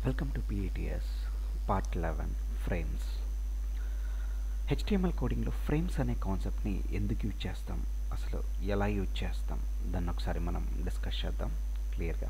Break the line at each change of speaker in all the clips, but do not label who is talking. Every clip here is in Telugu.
Welcome to PATS Part 11 Frames HTML కోడింగ్లో ఫ్రేమ్స్ అనే కాన్సెప్ట్ని ఎందుకు యూజ్ చేస్తాం అసలు ఎలా యూజ్ చేస్తాం దాన్ని ఒకసారి మనం డిస్కస్ చేద్దాం క్లియర్గా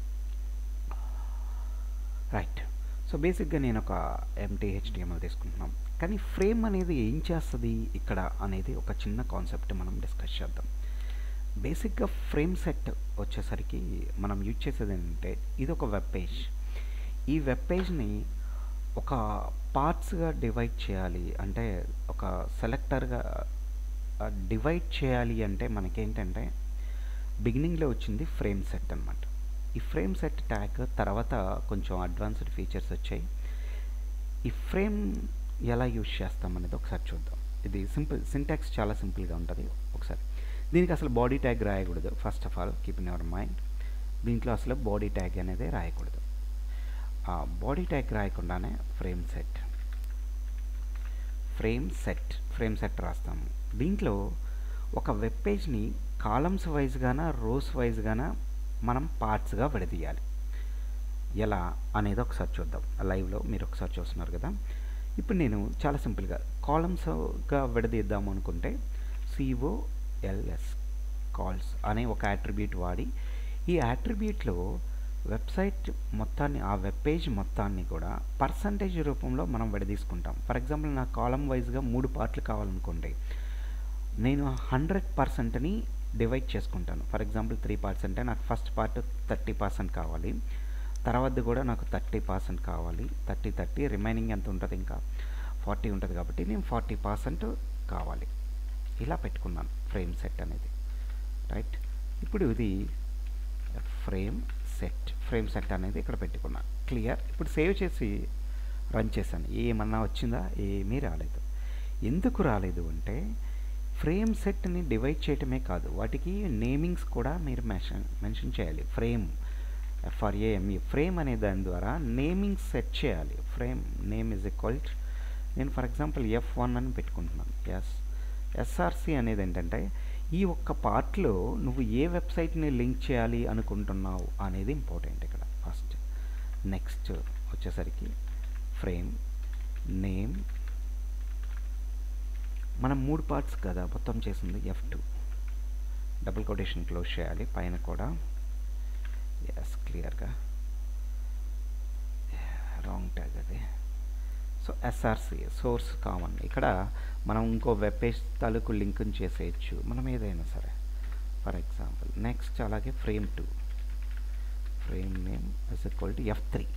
రైట్ సో బేసిక్గా నేను ఒక ఎంటీ హెచ్టిఎంఎల్ తీసుకుంటున్నాం కానీ ఫ్రేమ్ అనేది ఏం చేస్తుంది ఇక్కడ అనేది ఒక చిన్న కాన్సెప్ట్ మనం డిస్కస్ చేద్దాం బేసిక్గా ఫ్రేమ్ సెట్ వచ్చేసరికి మనం యూజ్ చేసేది ఏంటంటే ఇది ఒక వెబ్ పేజ్ ఈ వెబ్ పేజ్ని ఒక పార్ట్స్గా డివైడ్ చేయాలి అంటే ఒక సెలెక్టర్గా డివైడ్ చేయాలి అంటే మనకేంటంటే బిగినింగ్లో వచ్చింది ఫ్రేమ్ సెట్ అనమాట ఈ ఫ్రేమ్ సెట్ ట్యాగ్ తర్వాత కొంచెం అడ్వాన్స్డ్ ఫీచర్స్ వచ్చాయి ఈ ఫ్రేమ్ ఎలా యూజ్ చేస్తాం అనేది ఒకసారి చూద్దాం ఇది సింపుల్ సింటాక్స్ చాలా సింపుల్గా ఉంటుంది ఒకసారి దీనికి అసలు బాడీ ట్యాగ్ రాయకూడదు first of all keep in our mind దీంట్లో అసలు బాడీ ట్యాగ్ అనేది రాయకూడదు ఆ బాడీ ట్యాగ్ రాయకుండానే frame set frame set frame set రాస్తాము దీంట్లో ఒక వెబ్ పేజ్ని కాలమ్స్ వైజ్గాన రోస్ వైజ్గాన మనం పార్ట్స్గా విడదీయాలి ఎలా అనేది ఒకసారి చూద్దాం లైవ్లో మీరు ఒకసారి చూస్తున్నారు కదా ఇప్పుడు నేను చాలా సింపుల్గా కాలమ్స్గా విడదీద్దాం అనుకుంటే సిఓఎల్ఎస్ కాల్స్ అనే ఒక యాట్రిబ్యూట్ వాడి ఈ యాట్రిబ్యూట్లో వెబ్సైట్ మొత్తాన్ని ఆ వెబ్ పేజ్ మొత్తాన్ని కూడా పర్సంటేజ్ రూపంలో మనం విడదీసుకుంటాం ఫర్ ఎగ్జాంపుల్ నా కాలం వైజ్గా మూడు పార్ట్లు కావాలనుకోండి నేను హండ్రెడ్ పర్సెంట్ని డివైడ్ చేసుకుంటాను ఫర్ ఎగ్జాంపుల్ త్రీ పార్ట్స్ అంటే నాకు ఫస్ట్ పార్ట్ థర్టీ పర్సెంట్ కావాలి తర్వాత కూడా నాకు థర్టీ పర్సెంట్ కావాలి థర్టీ థర్టీ రిమైనింగ్ ఎంత ఉంటుంది ఇంకా ఫార్టీ ఉంటుంది కాబట్టి నేను ఫార్టీ పర్సెంట్ కావాలి ఇలా పెట్టుకున్నాను ఫ్రేమ్ సెట్ అనేది రైట్ ఇప్పుడు ఇది ఫ్రేమ్ సెట్ ఫ్రేమ్ సెట్ అనేది ఇక్కడ పెట్టుకున్నా క్లియర్ ఇప్పుడు సేవ్ చేసి రన్ చేశాను ఏమన్నా వచ్చిందా ఏమీ రాలేదు ఎందుకు రాలేదు అంటే ఫ్రేమ్ సెట్ని డివైడ్ చేయటమే కాదు వాటికి నేమింగ్స్ కూడా మీరు మెన్షన్ మెన్షన్ చేయాలి ఫ్రేమ్ ఎఫ్ఆర్ఏఎంఈ ఫ్రేమ్ అనే దాని ద్వారా నేమింగ్ సెట్ చేయాలి ఫ్రేమ్ నేమ్ ఇస్ ఈక్వల్ నేను ఫర్ ఎగ్జాంపుల్ ఎఫ్ వన్ అని పెట్టుకుంటున్నాను ఎస్ ఎస్ఆర్సి అనేది ఏంటంటే ఈ ఒక్క పార్ట్లో నువ్వు ఏ వెబ్సైట్ని లింక్ చేయాలి అనుకుంటున్నావు అనేది ఇంపార్టెంట్ ఇక్కడ ఫస్ట్ నెక్స్ట్ వచ్చేసరికి ఫ్రేమ్ నేమ్ మనం మూడు పార్ట్స్ కదా మొత్తం చేసింది F two double quotation close చేయాలి పైన కూడా ఎస్ క్లియర్గా రాంగ్ ట్యాగ్ అది సో ఎస్ఆర్సి సోర్స్ కామన్ ఇక్కడ మనం ఇంకో వెబ్ పేజ్ తాలూకు లింక్ చేసేయచ్చు మనం ఏదైనా సరే ఫర్ ఎగ్జాంపుల్ నెక్స్ట్ అలాగే frame two frame name is equal to F three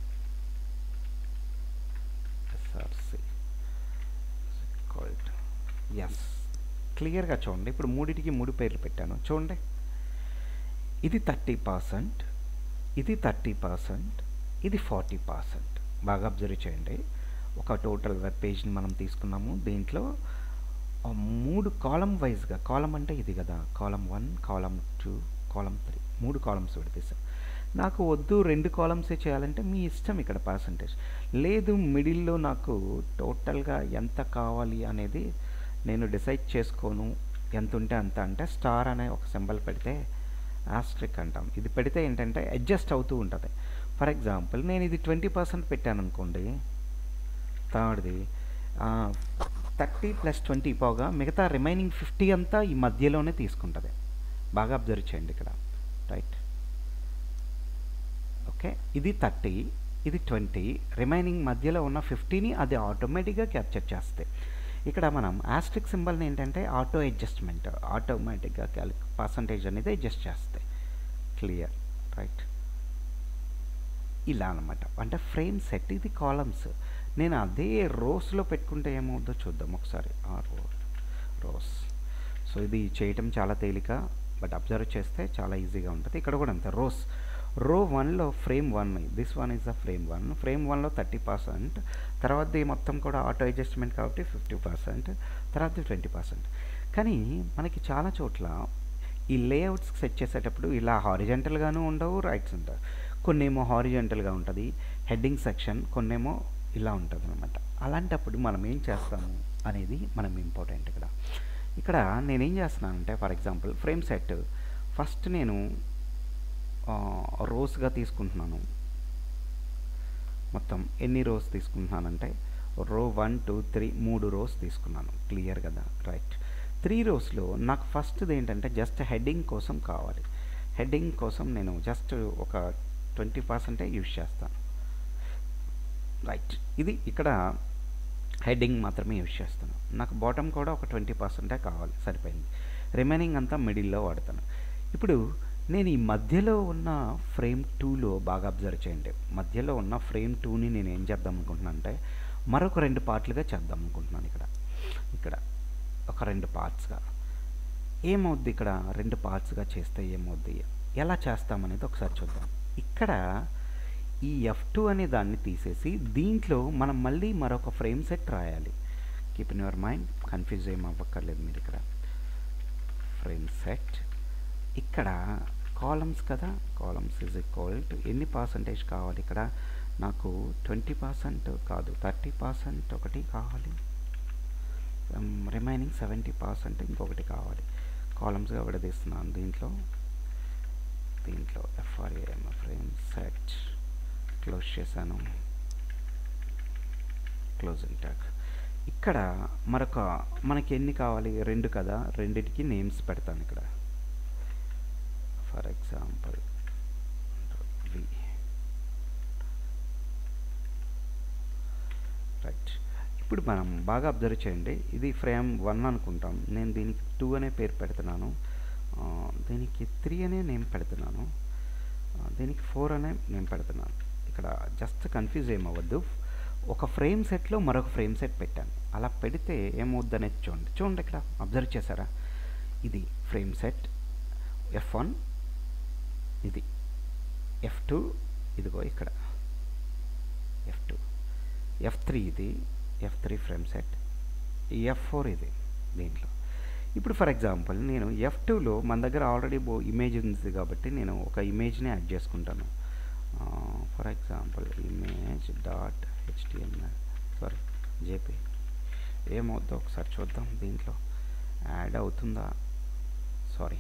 SRC equal to S క్లియర్గా చూడండి ఇప్పుడు మూడిటికి మూడు పేర్లు పెట్టాను చూడండి ఇది థర్టీ పర్సెంట్ ఇది థర్టీ పర్సెంట్ ఇది ఫార్టీ పర్సెంట్ బాగా అబ్జర్వ్ చేయండి ఒక టోటల్ వెబ్ పేజ్ని మనం తీసుకున్నాము దీంట్లో మూడు కాలం వైజ్గా కాలం అంటే ఇది కదా column one column two column three మూడు కాలమ్స్ విడతీసాం నాకు వద్దు రెండు కాలమ్సే చేయాలంటే మీ ఇష్టం ఇక్కడ పర్సంటేజ్ లేదు మిడిల్లో నాకు టోటల్గా ఎంత కావాలి అనేది నేను డిసైడ్ చేసుకోను ఎంత ఉంటే అంత అంటే స్టార్ అనే ఒక సింబల్ పెడితే ఆస్ట్రిక్ అంటాం ఇది పెడితే ఏంటంటే అడ్జస్ట్ అవుతూ ఉంటుంది ఫర్ ఎగ్జాంపుల్ నేను ఇది ట్వంటీ పర్సెంట్ పెట్టాను అనుకోండి థర్డ్ది థర్టీ ప్లస్ ట్వంటీ పోగా మిగతా రిమైనింగ్ ఫిఫ్టీ అంతా ఈ మధ్యలోనే తీసుకుంటుంది బాగా అబ్జర్వ్ చేయండి ఇక్కడ రైట్ ఓకే ఇది థర్టీ ఇది ట్వంటీ రిమైనింగ్ మధ్యలో ఉన్న ఫిఫ్టీని అది ఆటోమేటిక్గా క్యాప్చర్ చేస్తాయి ఇక్కడ మనం ఆస్ట్రిక్ సింబల్ని ఏంటంటే ఆటో అడ్జస్ట్మెంట్ ఆటోమేటిక్గా క్యాలిక్ పర్సంటేజ్ అనేది అడ్జస్ట్ చేస్తాయి క్లియర్ రైట్ ఇలా అనమాట అంటే ఫ్రేమ్ సెట్ ఇది కాలమ్స్ నేను అదే రోస్లో పెట్టుకుంటే ఏమవుతుందో చూద్దాం ఒకసారి ఆ రో రోస్ సో ఇది చేయటం చాలా తేలిక బట్ అబ్జర్వ్ చేస్తే చాలా ఈజీగా ఉంటుంది ఇక్కడ కూడా అంతే రోస్ రో వన్లో frame one this one is the frame one frame వన్లో థర్టీ పర్సెంట్ తర్వాత మొత్తం కూడా ఆటో అడ్జస్ట్మెంట్ కాబట్టి ఫిఫ్టీ పర్సెంట్ తర్వాత ట్వంటీ పర్సెంట్ కానీ మనకి చాలా చోట్ల ఈ లేఅవుట్స్ సెట్ చేసేటప్పుడు ఇలా హారిజెంటల్గాను ఉండవు రైట్స్ ఉంటాయి కొన్నేమో హారిజెంటల్గా ఉంటుంది హెడ్డింగ్ సెక్షన్ కొన్నేమో ఇలా ఉంటుంది అనమాట అలాంటప్పుడు మనం ఏం చేస్తాము అనేది మనం ఇంపార్టెంట్ ఇక్కడ ఇక్కడ నేనేం చేస్తున్నానంటే for example frame set first నేను రోస్గా తీసుకుంటున్నాను మొత్తం ఎన్ని రోస్ తీసుకుంటున్నానంటే రో వన్ టూ త్రీ మూడు రోస్ తీసుకున్నాను క్లియర్ కదా రైట్ త్రీ రోస్లో నాకు ఫస్ట్ది ఏంటంటే జస్ట్ హెడ్డింగ్ కోసం కావాలి హెడ్డింగ్ కోసం నేను జస్ట్ ఒక ట్వంటీ పర్సెంటే యూజ్ చేస్తాను రైట్ ఇది ఇక్కడ హెడ్డింగ్ మాత్రమే యూజ్ చేస్తాను నాకు బాటమ్ కూడా ఒక ట్వంటీ పర్సెంటే కావాలి సరిపోయింది రిమైనింగ్ అంతా మిడిల్లో వాడతాను ఇప్పుడు నేను ఈ మధ్యలో ఉన్న ఫ్రేమ్ టూలో బాగా అబ్జర్వ్ చేయండి మధ్యలో ఉన్న ఫ్రేమ్ టూని నేను ఏం చేద్దాం అనుకుంటున్నాను అంటే మరొక రెండు పార్ట్లుగా చేద్దాం అనుకుంటున్నాను ఇక్కడ ఇక్కడ ఒక రెండు పార్ట్స్గా ఏమవుద్ది ఇక్కడ రెండు పార్ట్స్గా చేస్తే ఏమవుద్ది ఎలా చేస్తామనేది ఒకసారి చూద్దాం ఇక్కడ ఈ ఎఫ్ టూ అనే దాన్ని తీసేసి దీంట్లో మనం మళ్ళీ మరొక ఫ్రేమ్ సెట్ రాయాలి keep in your mind confuse ఏం అవ్వక్కర్లేదు మీరు ఇక్కడ ఫ్రేమ్ సెట్ ఇక్కడ కాలమ్స్ కదా కాలమ్స్ ఇజ్ ఈక్వల్ టు ఎన్ని పర్సంటేజ్ కావాలి ఇక్కడ నాకు ట్వంటీ పర్సెంట్ కాదు థర్టీ పర్సెంట్ ఒకటి కావాలి రిమైనింగ్ సెవెంటీ పర్సెంట్ ఇంకొకటి కావాలి కాలమ్స్గా విడదీస్తున్నాను దీంట్లో దీంట్లో ఎఫ్ఆర్ఏఎం ఫ్రేమ్ సెట్ క్లోజ్ చేశాను క్లోజింగ్ ట్యాగ్ ఇక్కడ మరొక మనకి ఎన్ని కావాలి రెండు కదా రెండిటికి నేమ్స్ పెడతాను ఇక్కడ ఫర్ ఎగ్జాంపుల్ వి రైట్ ఇప్పుడు మనం బాగా అబ్జర్వ్ చేయండి ఇది ఫ్రేమ్ వన్ అనుకుంటాం నేను దీనికి టూ అనే పేరు పెడుతున్నాను ఆ, దీనికి త్రీ అనే నేమ్ పెడుతున్నాను ఆ, దీనికి ఫోర్ అనే నేమ్ పెడుతున్నాను ఇక్కడ జస్ట్ కన్ఫ్యూజ్ ఏమవ్వద్దు ఒక ఫ్రేమ్ సెట్లో మరొక ఫ్రేమ్ సెట్ పెట్టాను అలా పెడితే ఏమవుద్ది అనేది చూడండి చూడండి ఇక్కడ అబ్జర్వ్ చేశారా ఇది ఫ్రేమ్ సెట్ ఎఫ్ వన్ ఇది ఎఫ్ టూ ఇదిగో ఇక్కడ ఎఫ్ టూ ఎఫ్ త్రీ ఇది F three frame set F four ఇది దీంట్లో ఇప్పుడు ఫర్ ఎగ్జాంపుల్ నేను ఎఫ్ టూలో మన దగ్గర ఆల్రెడీ బో ఇమేజ్ ఉంది కాబట్టి నేను ఒక ఇమేజ్ని యాడ్ చేసుకుంటాను for example image dot HTML sorry JP ఏమవుద్దో ఒకసారి చూద్దాం దీంట్లో యాడ్ అవుతుందా సారీ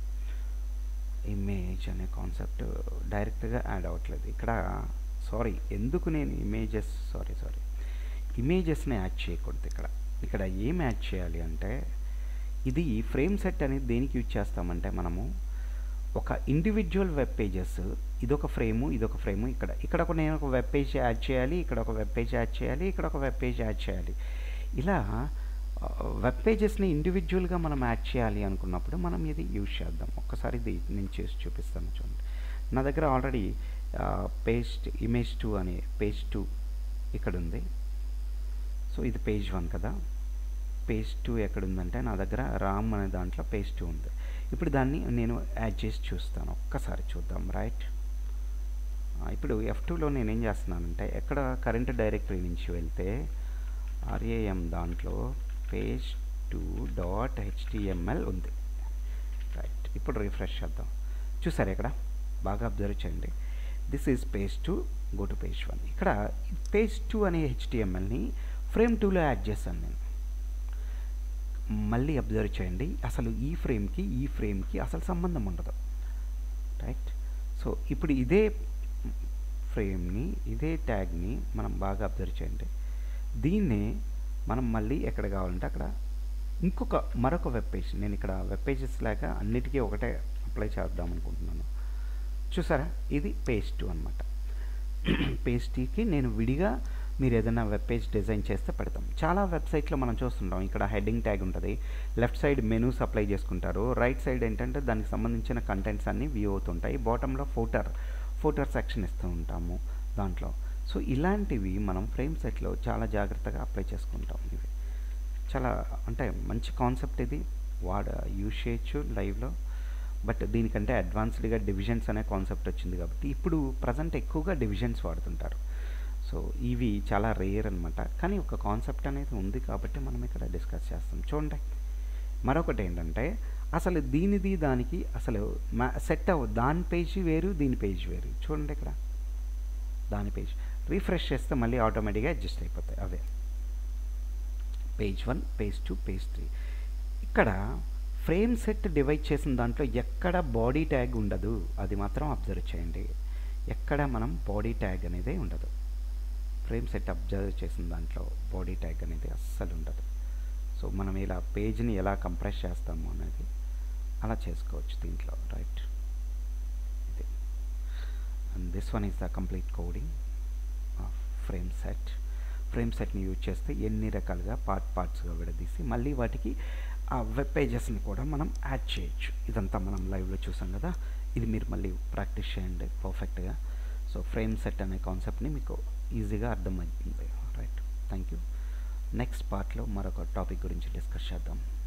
ఇమేజ్ అనే కాన్సెప్ట్ డైరెక్ట్గా యాడ్ అవ్వట్లేదు ఇక్కడ సారీ ఎందుకు నేను ఇమేజెస్ సారీ సారీ ఇమేజెస్ని యాడ్ చేయకూడదు ఇక్కడ ఇక్కడ ఏం యాడ్ చేయాలి అంటే ఇది ఫ్రేమ్ సెట్ అనేది దేనికి యూజ్ చేస్తామంటే మనము ఒక ఇండివిజువల్ వెబ్ పేజెస్ ఇదొక ఫ్రేము ఇదొక ఫ్రేము ఇక్కడ ఇక్కడ ఒక నేను ఒక వెబ్ పేజ్ యాడ్ చేయాలి ఇక్కడ ఒక వెబ్ పేజ్ యాడ్ చేయాలి ఇక్కడ ఒక వెబ్ పేజ్ యాడ్ చేయాలి ఇలా వెబ్ పేజెస్ని ఇండివిజువల్గా మనం యాడ్ చేయాలి అనుకున్నప్పుడు మనం ఇది యూజ్ చేద్దాం ఒక్కసారి ఇది నేను చేసి చూపిస్తాను చూడండి నా దగ్గర ఆల్రెడీ పేజ్ ఇమేజ్ టూ అనే పేజ్ టూ ఇక్కడ ఉంది సో ఇది పేజ్ వన్ కదా పేజ్ టూ ఎక్కడుందంటే నా దగ్గర రామ్ అనే దాంట్లో పేజ్ టూ ఉంది ఇప్పుడు దాన్ని నేను యాడ్ చేసి చూస్తాను ఒక్కసారి చూద్దాం రైట్ ఇప్పుడు ఎఫ్ టూలో నేను ఏం చేస్తున్నానంటే ఎక్కడ కరెంట్ డైరెక్టరీ నుంచి వెళ్తే ఆర్ఏఎం దాంట్లో పేజ్ టూ డాట్ హెచ్టిఎంఎల్ ఉంది రైట్ ఇప్పుడు రిఫ్రెష్ చేద్దాం చూసారు ఇక్కడ బాగా అబ్జర్వ్ చేయండి this is page two go to page one ఇక్కడ పేజ్ టూ అనే హెచ్టిఎంఎల్ని ఫ్రేమ్ టూలో యాడ్ చేశాను నేను మళ్ళీ అబ్జర్వ్ చేయండి అసలు ఈ ఫ్రేమ్కి ఈ ఫ్రేమ్కి అసలు సంబంధం ఉండదు రైట్ సో ఇప్పుడు ఇదే ఫ్రేమ్ని ఇదే ట్యాగ్ని మనం బాగా అబ్జర్వ్ చేయండి దీన్నే మనం మళ్ళీ ఎక్కడ కావాలంటే అక్కడ ఇంకొక మరొక వెబ్ పేజ్ నేను ఇక్కడ వెబ్ పేజెస్ లాగా అన్నిటికీ ఒకటే అప్లై చేద్దాం అనుకుంటున్నాను చూసారా ఇది పేజ్ టూ అనమాట పేజ్ టూకి నేను విడిగా మీరు ఏదైనా వెబ్ పేజ్ డిజైన్ చేస్తే పెడతాం చాలా వెబ్సైట్లో మనం చూస్తుంటాం ఇక్కడ హెడ్డింగ్ ట్యాగ్ ఉంటుంది లెఫ్ట్ సైడ్ మెనూస్ అప్లై చేసుకుంటారు రైట్ సైడ్ ఏంటంటే దానికి సంబంధించిన కంటెంట్స్ అన్నీ వ్యూ అవుతుంటాయి బాటంలో ఫోటర్ ఫోటర్ సెక్షన్ ఇస్తూ ఉంటాము దాంట్లో సో ఇలాంటివి మనం ఫ్రేమ్ సెట్లో చాలా జాగ్రత్తగా అప్లై చేసుకుంటాం ఇవి చాలా అంటే మంచి కాన్సెప్ట్ ఇది వాడ యూజ్ చేయొచ్చు లైవ్లో బట్ దీనికంటే అడ్వాన్స్డ్గా డివిజన్స్ అనే కాన్సెప్ట్ వచ్చింది కాబట్టి ఇప్పుడు ప్రజెంట్ ఎక్కువగా డివిజన్స్ వాడుతుంటారు సో ఇవి చాలా రేర్ అనమాట కానీ ఒక కాన్సెప్ట్ అనేది ఉంది కాబట్టి మనం ఇక్కడ డిస్కస్ చేస్తాం చూడండి మరొకటి ఏంటంటే అసలు దీనిది దానికి అసలు మా సెట్ అవ్వ దాని పేజీ వేరు దీని పేజ్ వేరు చూడండి ఇక్కడ దాని పేజ్ రీఫ్రెష్ చేస్తే మళ్ళీ ఆటోమేటిక్గా అడ్జస్ట్ అయిపోతాయి అవే page one page two page three ఇక్కడ ఫ్రేమ్ సెట్ డివైడ్ చేసిన దాంట్లో ఎక్కడ బాడీ ట్యాగ్ ఉండదు అది మాత్రం అబ్జర్వ్ చేయండి ఎక్కడ మనం బాడీ ట్యాగ్ అనేది ఉండదు ఫ్రేమ్ సెట్ అబ్జర్వ్ చేసిన దాంట్లో బాడీ ట్యాగ్ అనేది అస్సలు ఉండదు సో మనం ఇలా పేజ్ని ఎలా కంప్రెస్ చేస్తాము అనేది అలా చేసుకోవచ్చు దీంట్లో రైట్ ఇది and this one is the complete coding of frame set frame సెట్ని యూజ్ చేస్తే ఎన్ని రకాలుగా పార్ట్ పార్ట్స్గా విడదీసి మళ్ళీ వాటికి ఆ వెబ్ పేజెస్ని కూడా మనం యాడ్ చేయొచ్చు ఇదంతా మనం లైవ్లో చూసాం కదా ఇది మీరు మళ్ళీ ప్రాక్టీస్ చేయండి పర్ఫెక్ట్గా సో ఫ్రేమ్ సెట్ అనే కాన్సెప్ట్ని మీకు ఈజీగా అర్థమవుతుంది రైట్ థ్యాంక్ యూ నెక్స్ట్ పార్ట్లో మరొక టాపిక్ గురించి డిస్కస్ చేద్దాం